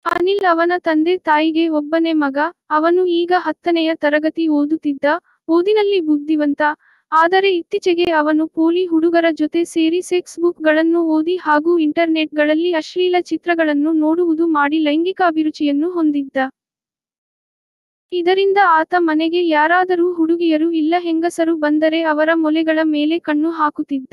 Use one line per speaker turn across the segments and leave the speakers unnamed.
ಅನಿಲ್ ಅವನ ತಂದೆ ತಾಯಿಗೆ ಒಬ್ಬನೇ ಮಗ, ಅವನು ಈಗ ಹತ್ತನೆಯ ತರಗತಿ ಓದುತ್ತಿದ್ದ, ಓದಿನಲ್ಲಿ ಬುದ್ಧಿವಂತ, ಆದರೆ ಇತ್ತೀಚೆಗೆ ಅವನು ಪೋಲಿ ಹುಡುಗರ ಜೊತೆ ಸೇರಿ ಸೆಕ್ಸ್ ಬುಕ್ ಗಳನ್ನು ಓದಿ ಹಾಗೂ ಇಂಟರ್ನೆಟ್ ಗಳಲ್ಲಿ ಅಶ್ಲೀಲ ಚಿತ್ರಗಳನ್ನು ನೋಡುವುದು ಮಾಡಿ ಲೈಂಗಿಕಾಭಿರುಚಿಯನ್ನು ಹೊಂದಿದ್ದ. ಇದರಿಂದ ಆತ ಮನೆಗೆ ಯಾರಾದರೂ ಹುಡುಗಿಯರು ಇಲ್ಲ ಹೆಂಗಸರು ಬಂದರೆ ಅವರ ಮೊಲೆಗಳ ಮೇಲೆ ಕಣ್ಣು ಹಾಕುತ್ತಿದ್ದ.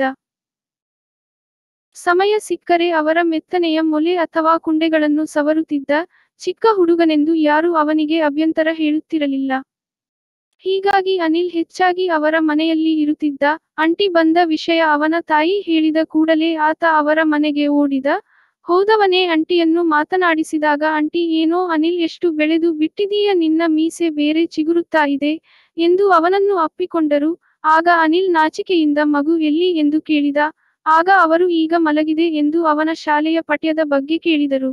ಸಮಯ ಸಿಕ್ಕರೆ ಅವರ ಮೆತ್ತನೆಯ ಮೊಲೆ ಅಥವಾ ಕುಂಡೆಗಳನ್ನು ಸವರುತ್ತಿದ್ದ, ಚಿಕ್ಕ ಹುಡುಗನೆಂದು ಯಾರೂ ಅವನಿಗೆ ಅಭ್ಯಂತರ ಹೇಳುತ್ತಿರಲಿಲ್ಲ. ಹೀಗಾಗಿ ಅನಿಲ್ ಹೆಚ್ಚಾಗಿ ಅವರ ಮನೆಯಲ್ಲಿ ಇರುತ್ತಿದ್ದ, ಆಂಟಿ ಬಂದ ವಿಷಯ ಅವನ ತಾಯಿ ಹೇಳಿದ ಕೂಡಲೇ ಆತ ಅವರ ಮನೆಗೆ ಓಡಿದ, ಹೋದವನೇ ಆಂಟಿಯನ್ನು ಮಾತನಾಡಿಸಿದಾಗ ಆಂಟಿ ಏನೋ ಅನಿಲ್ ಎಷ್ಟು ಬೆಳೆದು ಬಿಟ್ಟಿದೀಯ ನಿನ್ನ ಮೀಸೆ ಬೇರೆ ಚಿಗುರುತ್ತಾ ಇದೆ, ಎಂದು ಅವನನ್ನು ಅಪ್ಪಿಕೊಂಡರು, ಆಗ ಅನಿಲ್ ನಾಚಿಕೆಯಿಂದ ಮಗು ಎಲ್ಲಿ ಎಂದು ಕೇಳಿದ, ಆಗ ಅವರು ಈಗ ಮಲಗಿದೆ ಎಂದು ಅವನ ಶಾಲೆಯ ಪಠ್ಯದ ಬಗ್ಗೆ ಕೇಳಿದರು.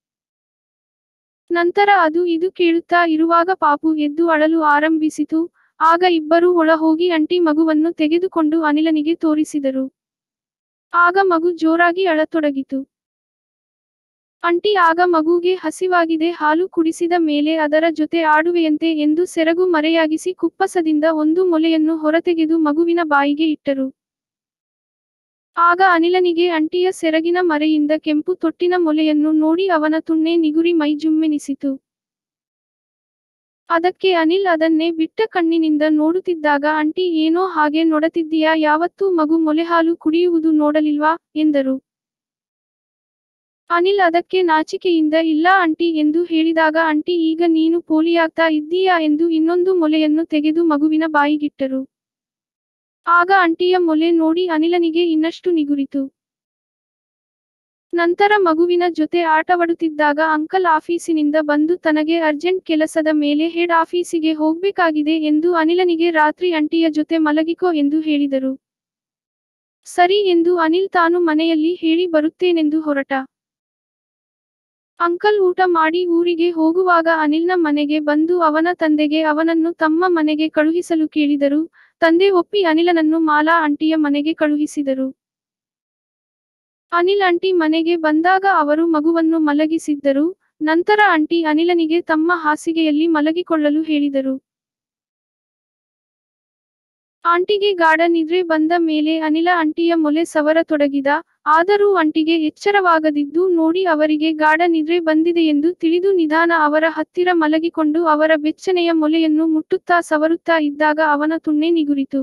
ನಂತರ ಅದು ಇದು ಕೇಳುತ್ತಾ ಇರುವಾಗ ಪಾಪು ಎದ್ದು ಅಳಲು ಆರಂಭಿಸಿತು, ಆಗ ಇಬ್ಬರೂ ಒಳ ಹೋಗಿ ಆಂಟಿ ಮಗುವನ್ನು ತೆಗೆದುಕೊಂಡು ಅನಿಲನಿಗೆ ತೋರಿಸಿದರು. ಆಗ ಮಗು ಜೋರಾಗಿ ಅಳತೊಡಗಿತು. ಆಂಟಿ ಆಗ ಮಗೂಗೆ ಹಸಿವಾಗಿದೆ ಹಾಲು ಕುಡಿಸಿದ ಮೇಲೆ ಅದರ ಜೊತೆ ಆಡುವೆಯಂತೆ ಎಂದು ಸೆರಗು ಮರೆಯಾಗಿಸಿ ಕುಪ್ಪಸದಿಂದ ಒಂದು ಮೊಲೆಯನ್ನು ಹೊರತೆಗೆದು ಮಗುವಿನ ಬಾಯಿಗೆ ಇಟ್ಟರು. ಆಗ ಅನಿಲನಿಗೆ ಆಂಟಿಯ ಸೆರಗಿನ ಮರೆಯಿಂದ ಕೆಂಪು ತೊಟ್ಟಿನ ಮೊಲೆಯನ್ನು ನೋಡಿ ಅವನ ತುಣ್ಣೆ ನಿಗುರಿ ಮೈ ಜುಮ್ಮೆನಿಸಿತು. ಅದಕ್ಕೆ ಅನಿಲ್ ಅದನ್ನೇ ಬಿಟ್ಟ ಕಣ್ಣಿನಿಂದ ನೋಡುತ್ತಿದ್ದಾಗ ಆಂಟಿ ಏನೋ ಹಾಗೆ ನೋಡತಿದ್ದೀಯಾ ಯಾವತ್ತೂ ಮಗು ಮೊಲೆಹಾಲು ಕುಡಿಯುವುದು ನೋಡಲಿಲ್ವಾ, ಎಂದರು. ಅನಿಲ್ ಅದಕ್ಕೆ ನಾಚಿಕೆಯಿಂದ ಇಲ್ಲ ಆಂಟಿ ಎಂದು ಹೇಳಿದಾಗ ಆಂಟಿ ಈಗ ನೀನು ಪೋಲಿಯಾಗ್ತಾ ಇದ್ದೀಯಾ ಎಂದು ಇನ್ನೊಂದು ಮೊಲೆಯನ್ನು ತೆಗೆದು ಮಗುವಿನ ಬಾಯಿಗಿಟ್ಟರು. ಆಗ ಆಂಟಿಯ ಮೊಲೆ ನೋಡಿ ಅನಿಲನಿಗೆ ಇನ್ನಷ್ಟು ನಿಗುರಿತು. ನಂತರ ಮಗುವಿನ ಜೊತೆ ಆಟವಾಡುತ್ತಿದ್ದಾಗ ಅಂಕಲ್ ಆಫೀಸಿನಿಂದ ಬಂದು ತನಗೆ ಅರ್ಜೆಂಟ್ ಕೆಲಸದ ಮೇಲೆ ಹೆಡ್ ಆಫೀಸಿಗೆ ಹೋಗ್ಬೇಕಾಗಿದೆ ಎಂದು ಅನಿಲನಿಗೆ ರಾತ್ರಿ ಆಂಟಿಯ ಜೊತೆ ಮಲಗಿಕೋ ಎಂದು ಹೇಳಿದರು. ಸರಿ ಎಂದು ಅನಿಲ್ ತಾನು ಮನೆಯಲ್ಲಿ ಹೇಳಿ ಬರುತ್ತೇನೆಂದು ಹೊರಟ. ಅಂಕಲ್ ಊಟ ಮಾಡಿ ಊರಿಗೆ ಹೋಗುವಾಗ ಅನಿಲ್ನ ಮನೆಗೆ ಬಂದು ಅವನ ತಂದೆಗೆ ಅವನನ್ನು ತಮ್ಮ ಮನೆಗೆ ಕಳುಹಿಸಲು ಕೇಳಿದರು, ತಂದೆ ಒಪ್ಪಿ ಅನಿಲನನ್ನು ಮಾಲಾ ಆಂಟಿಯ ಮನೆಗೆ ಕಳುಹಿಸಿದರು. ಅನಿಲ್ ಆಂಟಿ ಮನೆಗೆ ಬಂದಾಗ ಅವರು ಮಗುವನ್ನು ಮಲಗಿಸಿದ್ದರು, ನಂತರ ಆಂಟಿ ಅನಿಲನಿಗೆ ತಮ್ಮ ಹಾಸಿಗೆಯಲ್ಲಿ ಮಲಗಿಕೊಳ್ಳಲು ಹೇಳಿದರು. ಆಂಟಿಗೆ ಗಾಢ ನಿದ್ರೆ ಬಂದ ಮೇಲೆ ಅನಿಲ ಆಂಟಿಯ ಮೊಲೆ ಸವರತೊಡಗಿದ, ಆದರೂ ಆಂಟಿಗೆ ಎಚ್ಚರವಾಗದಿದ್ದು ನೋಡಿ ಅವರಿಗೆ ಗಾಢ ನಿದ್ರೆ ಬಂದಿದೆಯೆಂದು ತಿಳಿದು ನಿಧಾನ ಅವರ ಹತ್ತಿರ ಮಲಗಿಕೊಂಡು ಅವರ ಬೆಚ್ಚನೆಯ ಮೊಲೆಯನ್ನು ಮುಟ್ಟುತ್ತಾ ಸವರುತ್ತಾ ಇದ್ದಾಗ ಅವನ ತುಣ್ಣೆ ನಿಗುರಿತು.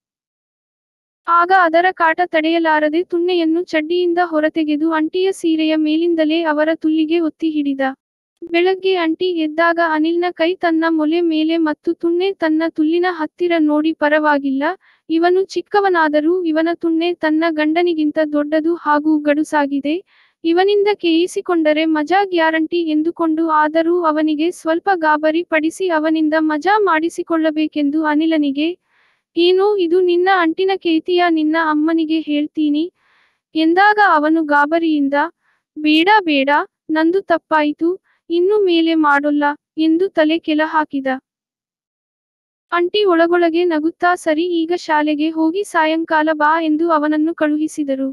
ಆಗ ಅದರ ಕಾಟ ತಡೆಯಲಾರದೆ ತುಣ್ಣೆಯನ್ನು ಚಡ್ಡಿಯಿಂದ ಹೊರತೆಗೆದು ಆಂಟಿಯ ಸೀರೆಯ ಮೇಲಿಂದಲೇ ಅವರ ತುಲ್ಲಿಗೆ ಒತ್ತಿ ಹಿಡಿದ. ಬೆಳಗ್ಗೆ ಆಂಟಿ ಎದ್ದಾಗ ಅನಿಲ್ನ ಕೈ ತನ್ನ ಮೊಲೆ ಮೇಲೆ ಮತ್ತು ತುಣ್ಣೆ ತನ್ನ ತುಲ್ಲಿನ ಹತ್ತಿರ ನೋಡಿ ಪರವಾಗಿಲ್ಲ, ಇವನು ಚಿಕ್ಕವನಾದರೂ ಇವನ ತುಣ್ಣೆ ತನ್ನ ಗಂಡನಿಗಿಂತ ದೊಡ್ಡದು ಹಾಗೂ ಗಡುಸಾಗಿದೆ, ಇವನಿಂದ ಕೇಯಿಸಿಕೊಂಡರೆ ಮಜಾ ಗ್ಯಾರಂಟಿ ಎಂದುಕೊಂಡು ಆದರೂ ಅವನಿಗೆ ಸ್ವಲ್ಪ ಗಾಬರಿ ಪಡಿಸಿ ಅವನಿಂದ ಮಜಾ ಮಾಡಿಸಿಕೊಳ್ಳಬೇಕೆಂದು ಅನಿಲನಿಗೆ, ಏನೋ ಇದು ನಿನ್ನ ಆಂಟಿನ ಕೇಳ್ತೀಯಾ ನಿನ್ನ ಅಮ್ಮನಿಗೆ ಹೇಳ್ತೀನಿ, ಎಂದಾಗ ಅವನು ಗಾಬರಿಯಿಂದ, ಬೇಡ ಬೇಡ, ನಂದು ತಪ್ಪಾಯಿತು, ಇನ್ನು ಮೇಲೆ ಮಾಡೋಲ್ಲ, ಎಂದು ತಲೆ ಕೆಳಹಾಕಿದ. ಆಂಟಿ ಒಳಗೊಳಗೆ ನಗುತ್ತಾ ಸರಿ ಈಗ ಶಾಲೆಗೆ ಹೋಗಿ ಸಾಯಂಕಾಲ ಬಾ ಎಂದು ಅವನನ್ನು ಕಳುಹಿಸಿದರು.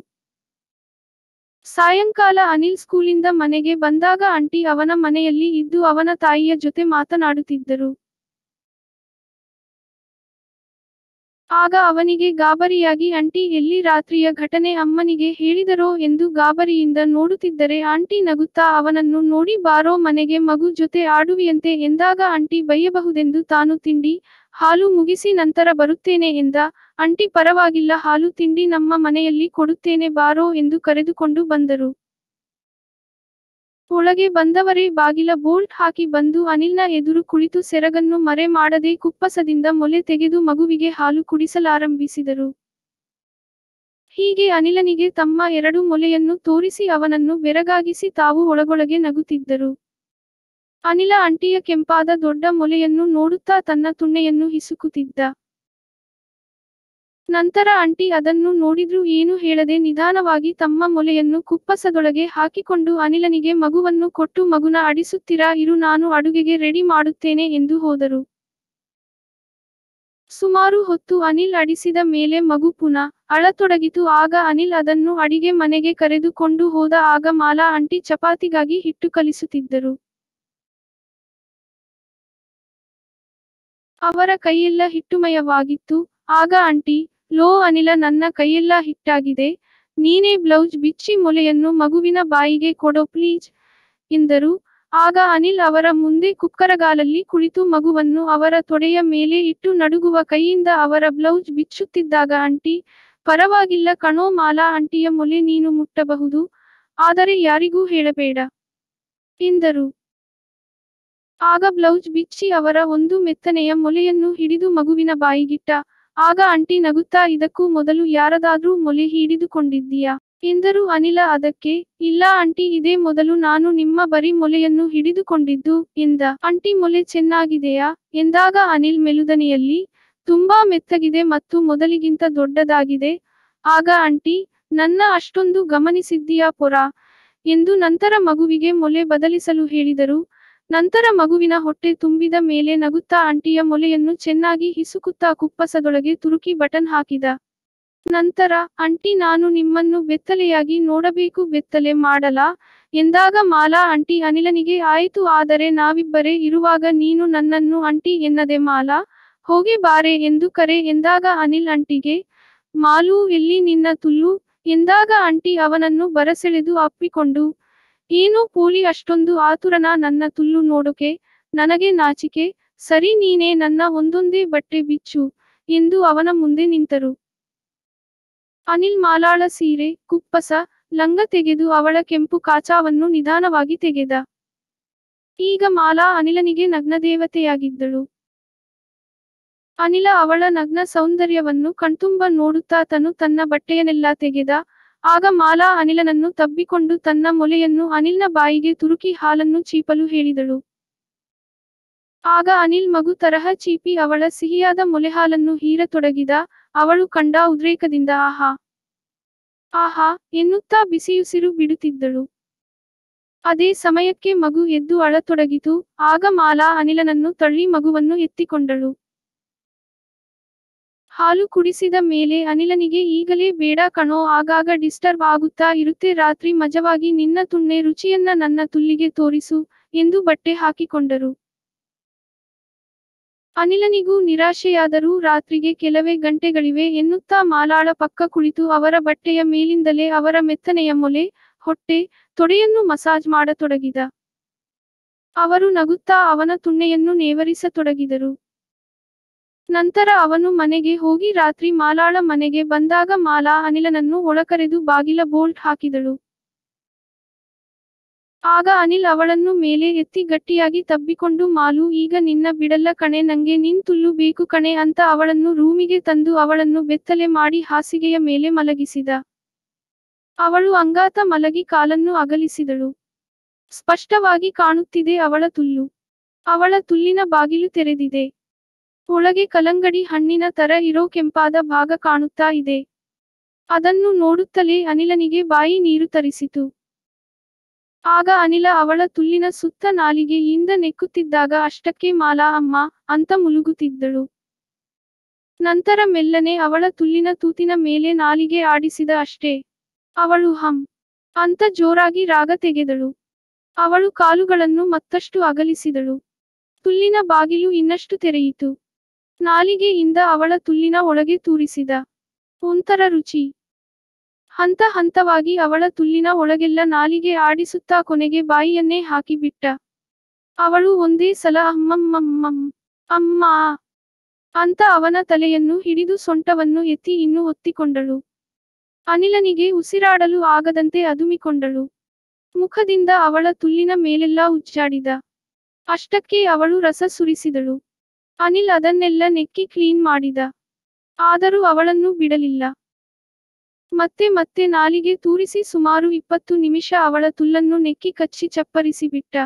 ಸಾಯಂಕಾಲ ಅನಿಲ್ ಸ್ಕೂಲಿಂದ ಮನೆಗೆ ಬಂದಾಗ ಆಂಟಿ ಅವನ ಮನೆಯಲ್ಲಿ ಇದ್ದು ಅವನ ತಾಯಿಯ ಜೊತೆ ಮಾತನಾಡುತ್ತಿದ್ದರು. ಆಗ ಅವನಿಗೆ ಗಾಬರಿಯಾಗಿ ಆಂಟಿ ಎಲ್ಲಿ ರಾತ್ರಿಯ ಘಟನೆ ಅಮ್ಮನಿಗೆ ಹೇಳಿದರೋ ಎಂದು ಗಾಬರಿಯಿಂದ ನೋಡುತ್ತಿದ್ದರೆ ಆಂಟಿ ನಗುತ್ತಾ ಅವನನ್ನು ನೋಡಿ ಬಾರೋ ಮನೆಗೆ ಮಗು ಜೊತೆ ಆಡುವಿಯಂತೆ ಎಂದಾಗ ಆಂಟಿ ಬೈಯಬಹುದೆಂದು ತಾನು ತಿಂಡಿ, ಹಾಲು ಮುಗಿಸಿ ನಂತರ ಬರುತ್ತೇನೆ ಎಂದ, ಆಂಟಿ ಪರವಾಗಿಲ್ಲ ಹಾಲು ತಿಂಡಿ ನಮ್ಮ ಮನೆಯಲ್ಲಿ ಕೊಡುತ್ತೇನೆ ಬಾರೋ ಎಂದು ಕರೆದುಕೊಂಡು ಬಂದರು. ಒಳಗೆ ಬಂದವರೇ ಬಾಗಿಲ ಬೋಲ್ಟ್ ಹಾಕಿ ಬಂದು ಅನಿಲ್ನ ಎದುರು ಕುಳಿತು ಸೆರಗನ್ನು ಮರೆ ಮಾಡದೆ ಕುಪ್ಪಸದಿಂದ ಮೊಲೆ ತೆಗೆದು ಮಗುವಿಗೆ ಹಾಲು ಕುಡಿಸಲಾರಂಭಿಸಿದರು. ಹೀಗೆ ಅನಿಲನಿಗೆ ತಮ್ಮ ಎರಡು ಮೊಲೆಯನ್ನು ತೋರಿಸಿ ಅವನನ್ನು ಬೆರಗಾಗಿಸಿ ತಾವು ಒಳಗೊಳಗೆ ನಗುತ್ತಿದ್ದರು. ಅನಿಲ ಆಂಟಿಯ ಕೆಂಪಾದ ದೊಡ್ಡ ಮೊಲೆಯನ್ನು ನೋಡುತ್ತಾ ತನ್ನ ತುಣ್ಣೆಯನ್ನು ಹಿಸುಕುತ್ತಿದ್ದ. ನಂತರ ಆಂಟಿ ಅದನ್ನು ನೋಡಿದ್ರೂ ಏನು ಹೇಳದೆ ನಿಧಾನವಾಗಿ ತಮ್ಮ ಮೊಲೆಯನ್ನು ಕುಪ್ಪಸದೊಳಗೆ ಹಾಕಿಕೊಂಡು ಅನಿಲನಿಗೆ ಮಗುವನ್ನು ಕೊಟ್ಟು ಮಗುನ ಆಡಿಸುತ್ತೀರಾ ಇರು ನಾನು ಅಡುಗೆಗೆ ರೆಡಿ ಮಾಡುತ್ತೇನೆ ಎಂದು ಹೋದರು. ಸುಮಾರು ಹೊತ್ತು ಅನಿಲ್ ಅಡಿಸಿದ ಮೇಲೆ ಮಗು ಪುನಃ ಅಳತೊಡಗಿತು ಆಗ ಅನಿಲ್ ಅದನ್ನು ಅಡಿಗೆ ಮನೆಗೆ ಕರೆದುಕೊಂಡು ಹೋದ ಆಗ ಮಾಲಾ ಆಂಟಿ ಚಪಾತಿಗಾಗಿ ಹಿಟ್ಟು ಕಲಿಸುತ್ತಿದ್ದರು ಅವರ ಕೈಯೆಲ್ಲ ಹಿಟ್ಟುಮಯವಾಗಿತ್ತು ಆಗ ಆಂಟಿ ಲೋ ಅನಿಲ ನನ್ನ ಕೈಯೆಲ್ಲ ಹಿಟ್ಟಾಗಿದೆ ನೀನೇ ಬ್ಲೌಸ್ ಬಿಚ್ಚಿ ಮೊಲೆಯನ್ನು ಮಗುವಿನ ಬಾಯಿಗೆ ಕೊಡೋ ಪ್ಲೀಸ್ ಎಂದರು ಆಗ ಅನಿಲ್ ಅವರ ಮುಂದೆ ಕುಕ್ಕರಗಾಲಲ್ಲಿ ಕುಳಿತು ಮಗುವನ್ನು ಅವರ ತೊಡೆಯ ಮೇಲೆ ಇಟ್ಟು ನಡುಗುವ ಕೈಯಿಂದ ಅವರ ಬ್ಲೌಸ್ ಬಿಚ್ಚುತ್ತಿದ್ದಾಗ ಆಂಟಿ ಪರವಾಗಿಲ್ಲ ಕಣೋ ಮಾಲಾ ಆಂಟಿಯ ಮೊಲೆ ನೀನು ಮುಟ್ಟಬಹುದು ಆದರೆ ಯಾರಿಗೂ ಹೇಳಬೇಡ ಎಂದರು ಆಗ ಬ್ಲೌಸ್ ಬಿಚ್ಚಿ ಅವರ ಒಂದು ಮೆತ್ತನೆಯ ಮೊಲೆಯನ್ನು ಹಿಡಿದು ಮಗುವಿನ ಬಾಯಿಗಿಟ್ಟ ಆಗ ಆಂಟಿ ನಗುತ್ತಾ ಇದಕ್ಕೂ ಮೊದಲು ಯಾರದಾದ್ರೂ ಮೊಲೆ ಹಿಡಿದುಕೊಂಡಿದ್ದೀಯಾ ಎಂದರು ಅನಿಲ ಅದಕ್ಕೆ ಇಲ್ಲ ಆಂಟಿ ಇದೇ ಮೊದಲು ನಾನು ನಿಮ್ಮ ಬರಿ ಮೊಲೆಯನ್ನು ಹಿಡಿದುಕೊಂಡಿದ್ದು ಎಂದ ಆಂಟಿ ಮೊಲೆ ಚೆನ್ನಾಗಿದೆಯಾ ಎಂದಾಗ ಅನಿಲ್ ಮೆಲುದನೆಯಲ್ಲಿ ತುಂಬಾ ಮೆತ್ತಗಿದೆ ಮತ್ತು ಮೊದಲಿಗಿಂತ ದೊಡ್ಡದಾಗಿದೆ ಆಗ ಆಂಟಿ ನನ್ನ ಅಷ್ಟೊಂದು ಗಮನಿಸಿದ್ದೀಯಾ ಪೊರ ಎಂದು ನಂತರ ಮಗುವಿಗೆ ಮೊಲೆ ಬದಲಿಸಲು ಹೇಳಿದರು ನಂತರ ಮಗುವಿನ ಹೊಟ್ಟೆ ತುಂಬಿದ ಮೇಲೆ ನಗುತ್ತಾ ಆಂಟಿಯ ಮೊಲೆಯನ್ನು ಚೆನ್ನಾಗಿ ಹಿಸುಕುತ್ತಾ ಕುಪ್ಪಸದೊಳಗೆ ತುರುಕಿ ಬಟನ್ ಹಾಕಿದ ನಂತರ ಆಂಟಿ ನಾನು ನಿಮ್ಮನ್ನು ಬೆತ್ತಲೆಯಾಗಿ ನೋಡಬೇಕು ಬೆತ್ತಲೆ ಮಾಡಲಾ ಎಂದಾಗ ಮಾಲಾ ಆಂಟಿ ಅನಿಲನಿಗೆ ಆಯಿತು ಆದರೆ ನಾವಿಬ್ಬರೇ ಇರುವಾಗ ನೀನು ನನ್ನನ್ನು ಆಂಟಿ ಎನ್ನದೆ ಮಾಲಾ ಹೋಗಿ ಬಾರೆ ಎಂದು ಕರೆ ಎಂದಾಗ ಅನಿಲ್ ಆಂಟಿಗೆ ಮಾಲೂ ಎಲ್ಲಿ ನಿನ್ನ ತುಲ್ಲು ಎಂದಾಗ ಆಂಟಿ ಅವನನ್ನು ಬರಸೆಳೆದು ಅಪ್ಪಿಕೊಂಡು ಏನು ಪೋಲಿ ಅಷ್ಟೊಂದು ಆತುರನ ನನ್ನ ತುಲ್ಲು ನೋಡೋಕೆ ನನಗೆ ನಾಚಿಕೆ ಸರಿ ನೀನೇ ನನ್ನ ಒಂದೊಂದೇ ಬಟ್ಟೆ ಬಿಚ್ಚು ಎಂದು ಅವನ ಮುಂದೆ ನಿಂತರು ಅನಿಲ್ ಮಾಲಾಳ ಸೀರೆ ಕುಪ್ಪಸ ಲಂಗ ತೆಗೆದು ಅವಳ ಕೆಂಪು ಕಾಚಾವನ್ನು ನಿಧಾನವಾಗಿ ತೆಗೆದ ಈಗ ಮಾಲಾ ಅನಿಲನಿಗೆ ನಗ್ನದೇವತೆಯಾಗಿದ್ದಳು ಅನಿಲ ಅವಳ ನಗ್ನ ಸೌಂದರ್ಯವನ್ನು ಕಣ್ತುಂಬ ನೋಡುತ್ತಾ ತನು ತನ್ನ ಬಟ್ಟೆಯನ್ನೆಲ್ಲ ತೆಗೆದ ಆಗ ಮಾಲಾ ಅನಿಲನನ್ನು ತಬ್ಬಿಕೊಂಡು ತನ್ನ ಮೊಲೆಯನ್ನು ಅನಿಲ್ನ ಬಾಯಿಗೆ ತುರುಕಿ ಹಾಲನ್ನು ಚೀಪಲು ಹೇಳಿದಳು ಆಗ ಅನಿಲ್ ಮಗು ತರಹ ಚೀಪಿ ಅವಳ ಸಿಹಿಯಾದ ಮೊಲೆಹಾಲನ್ನು ಹೀರತೊಡಗಿದ ಅವಳು ಕಂಡ ಉದ್ರೇಕದಿಂದ ಆಹಾ ಆಹಾ ಎನ್ನುತ್ತಾ ಬಿಸಿಯುಸಿರು ಬಿಡುತ್ತಿದ್ದಳು ಅದೇ ಸಮಯಕ್ಕೆ ಮಗು ಎದ್ದು ಅಳತೊಡಗಿತು ಆಗ ಮಾಲಾ ಅನಿಲನನ್ನು ತಳ್ಳಿ ಮಗುವನ್ನು ಎತ್ತಿಕೊಂಡಳು ಹಾಲು ಕುಡಿಸಿದ ಮೇಲೆ ಅನಿಲನಿಗೆ ಈಗಲೇ ಬೇಡ ಕಣೋ ಆಗಾಗ ಡಿಸ್ಟರ್ಬ್ ಆಗುತ್ತಾ ಇರುತ್ತೆ ರಾತ್ರಿ ಮಜವಾಗಿ ನಿನ್ನ ತುಣ್ಣೆ ರುಚಿಯನ್ನ ನನ್ನ ತುಲ್ಲಿಗೆ ತೋರಿಸು ಎಂದು ಬಟ್ಟೆ ಹಾಕಿಕೊಂಡರು ಅನಿಲನಿಗೂ ನಿರಾಶೆಯಾದರೂ ರಾತ್ರಿಗೆ ಕೆಲವೇ ಗಂಟೆಗಳಿವೆ ಎನ್ನುತ್ತಾ ಮಾಲಾಳ ಪಕ್ಕ ಕುಳಿತು ಅವರ ಬಟ್ಟೆಯ ಮೇಲಿಂದಲೇ ಅವರ ಮೆತ್ತನೆಯ ಮೊಲೆ ಹೊಟ್ಟೆ ತೊಡೆಯನ್ನು ಮಸಾಜ್ ಮಾಡತೊಡಗಿದ ಅವರು ನಗುತ್ತಾ ಅವನ ತುಣ್ಣೆಯನ್ನು ನೇವರಿಸತೊಡಗಿದರು ನಂತರ ಅವನು ಮನೆಗೆ ಹೋಗಿ ರಾತ್ರಿ ಮಾಲಾಳ ಮನೆಗೆ ಬಂದಾಗ ಮಾಲಾ ಅನಿಲನನ್ನು ಒಳಕರೆದು ಬಾಗಿಲ ಬೋಲ್ಟ್ ಹಾಕಿದಳು ಆಗ ಅನಿಲ್ ಅವಳನ್ನು ಮೇಲೆ ಎತ್ತಿ ಗಟ್ಟಿಯಾಗಿ ತಬ್ಬಿಕೊಂಡು ಮಾಲು ಈಗ ನಿನ್ನ ಬಿಡಲ್ಲ ಕಣೆ ನಂಗೆ ನಿನ್ ತುಲ್ಲು ಬೇಕು ಕಣೆ ಅಂತ ಅವಳನ್ನು ರೂಮಿಗೆ ತಂದು ಅವಳನ್ನು ಬೆತ್ತಲೆ ಮಾಡಿ ಹಾಸಿಗೆಯ ಮೇಲೆ ಮಲಗಿಸಿದ ಅವಳು ಅಂಗಾತ ಮಲಗಿ ಕಾಲನ್ನು ಅಗಲಿಸಿದಳು ಸ್ಪಷ್ಟವಾಗಿ ಕಾಣುತ್ತಿದೆ ಅವಳ ತುಲ್ಲು ಅವಳ ತುಲ್ಲಿನ ಬಾಗಿಲು ತೆರೆದಿದೆ ಒಳಗೆ ಕಲಂಗಡಿ ಹಣ್ಣಿನ ತರ ಇರೋ ಕೆಂಪಾದ ಭಾಗ ಕಾಣುತ್ತಾ ಇದೆ ಅದನ್ನು ನೋಡುತ್ತಲೇ ಅನಿಲನಿಗೆ ಬಾಯಿ ನೀರು ತರಿಸಿತು ಆಗ ಅನಿಲ ಅವಳ ತುಲ್ಲಿನ ಸುತ್ತ ನಾಲಿಗೆಯಿಂದ ನೆಕ್ಕುತ್ತಿದ್ದಾಗ ಅಷ್ಟಕ್ಕೆ ಮಾಲಾ ಅಮ್ಮ ಅಂತ ಮುಲುಗುತ್ತಿದ್ದಳು ನಂತರ ಮೆಲ್ಲನೆ ಅವಳ ತುಲ್ಲಿನ ತೂತಿನ ಮೇಲೆ ನಾಲಿಗೆ ಆಡಿಸಿದ ಅಷ್ಟೇ ಅವಳು ಹಂ ಅಂತ ಜೋರಾಗಿ ರಾಗ ತೆಗೆದಳು ಅವಳು ಕಾಲುಗಳನ್ನು ಮತ್ತಷ್ಟು ಅಗಲಿಸಿದಳು ತುಲ್ಲಿನ ಬಾಗಿಲು ಇನ್ನಷ್ಟು ತೆರೆಯಿತು ನಾಲಿಗೆಯಿಂದ ಅವಳ ತುಲ್ಲಿನ ಒಳಗೆ ತೂರಿಸಿದ ಒಂಥರ ರುಚಿ ಹಂತ ಹಂತವಾಗಿ ಅವಳ ತುಲ್ಲಿನ ಒಳಗೆಲ್ಲ ನಾಲಿಗೆ ಆಡಿಸುತ್ತಾ ಕೊನೆಗೆ ಬಾಯಿಯನ್ನೇ ಹಾಕಿಬಿಟ್ಟ ಅವಳು ಒಂದೇ ಸಲ ಅಮ್ಮಮ್ಮಮ್ಮಂ ಅಮ್ಮ ಅಂತ ಅವನ ತಲೆಯನ್ನು ಹಿಡಿದು ಸೊಂಟವನ್ನು ಎತ್ತಿ ಇನ್ನೂ ಒತ್ತಿಕೊಂಡಳು ಅನಿಲನಿಗೆ ಉಸಿರಾಡಲು ಆಗದಂತೆ ಅದುಮಿಕೊಂಡಳು ಮುಖದಿಂದ ಅವಳ ತುಲ್ಲಿನ ಮೇಲೆಲ್ಲ ಉಜ್ಜಾಡಿದ ಅಷ್ಟಕ್ಕೆ ಅವಳು ರಸ ಸುರಿಸಿದಳು ಅನಿಲ್ ಅದನ್ನೆಲ್ಲ ನೆಕ್ಕಿ ಕ್ಲೀನ್ ಮಾಡಿದ ಆದರೂ ಅವಳನ್ನು ಬಿಡಲಿಲ್ಲ ಮತ್ತೆ ಮತ್ತೆ ನಾಲಿಗೆ ತೂರಿಸಿ ಸುಮಾರು ಇಪ್ಪತ್ತು ನಿಮಿಷ ಅವಳ ತುಲ್ಲನ್ನು ನೆಕ್ಕಿ ಕಚ್ಚಿ ಚಪ್ಪರಿಸಿ ಬಿಟ್ಟ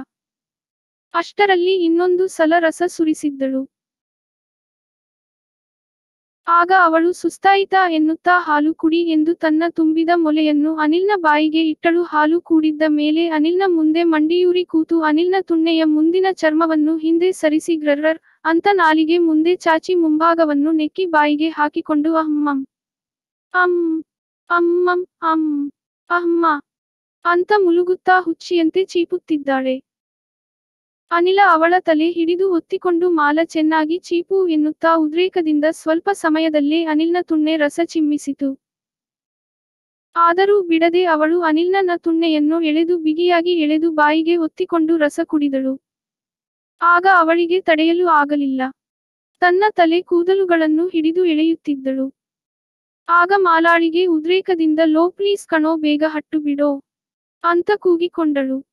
ಅಷ್ಟರಲ್ಲಿ ಇನ್ನೊಂದು ಸಲ ರಸ ಸುರಿಸಿದ್ದಳು ಆಗ ಅವಳು ಸುಸ್ತಾಯಿತಾ ಎನ್ನುತ್ತಾ ಹಾಲು ಕುಡಿ ಎಂದು ತನ್ನ ತುಂಬಿದ ಮೊಲೆಯನ್ನು ಅನಿಲ್ನ ಬಾಯಿಗೆ ಇಟ್ಟಳು ಹಾಲು ಕೂಡಿದ್ದ ಮೇಲೆ ಅನಿಲ್ನ ಮುಂದೆ ಮಂಡಿಯೂರಿ ಕೂತು ಅನಿಲ್ನ ತುಣ್ಣೆಯ ಮುಂದಿನ ಚರ್ಮವನ್ನು ಹಿಂದೆ ಸರಿಸಿ ಗ್ರರ್ರರ್ ಅಂತ ನಾಲಿಗೆ ಮುಂದೆ ಚಾಚಿ ಮುಂಭಾಗವನ್ನು ನೆಕ್ಕಿ ಬಾಯಿಗೆ ಹಾಕಿಕೊಂಡು ಅಹ್ಮಂ ಅಂ ಅಮ್ಮಂ ಅಂ ಅಹ್ಮ ಅಂತ ಮುಲುಗುತ್ತಾ ಹುಚ್ಚಿಯಂತೆ ಚೀಪುತ್ತಿದ್ದಾಳೆ ಅನಿಲ ಅವಳ ತಲೆ ಹಿಡಿದು ಒತ್ತಿಕೊಂಡು ಮಾಲ ಚೆನ್ನಾಗಿ ಚೀಪು ಎನ್ನುತ್ತಾ ಉದ್ರೇಕದಿಂದ ಸ್ವಲ್ಪ ಸಮಯದಲ್ಲೇ ಅನಿಲ್ನ ತುಣ್ಣೆ ರಸ ಚಿಮ್ಮಿಸಿತು ಆದರೂ ಬಿಡದೆ ಅವಳು ಅನಿಲ್ನ ನ ತುಣ್ಣೆಯನ್ನು ಎಳೆದು ಬಿಗಿಯಾಗಿ ಎಳೆದು ಬಾಯಿಗೆ ಒತ್ತಿಕೊಂಡು ರಸ ಕುಡಿದಳು ಆಗ ಅವಳಿಗೆ ತಡೆಯಲು ಆಗಲಿಲ್ಲ ತನ್ನ ತಲೆ ಕೂದಲುಗಳನ್ನು ಹಿಡಿದು ಎಳೆಯುತ್ತಿದ್ದಳು ಆಗ ಮಾಲಾಳಿಗೆ ಉದ್ರೇಕದಿಂದ ಲೋ ಪ್ಲೀಸ್ ಕಣೋ ಬೇಗ ಹಟ್ಟು ಬಿಡೋ ಅಂತ ಕೂಗಿಕೊಂಡಳು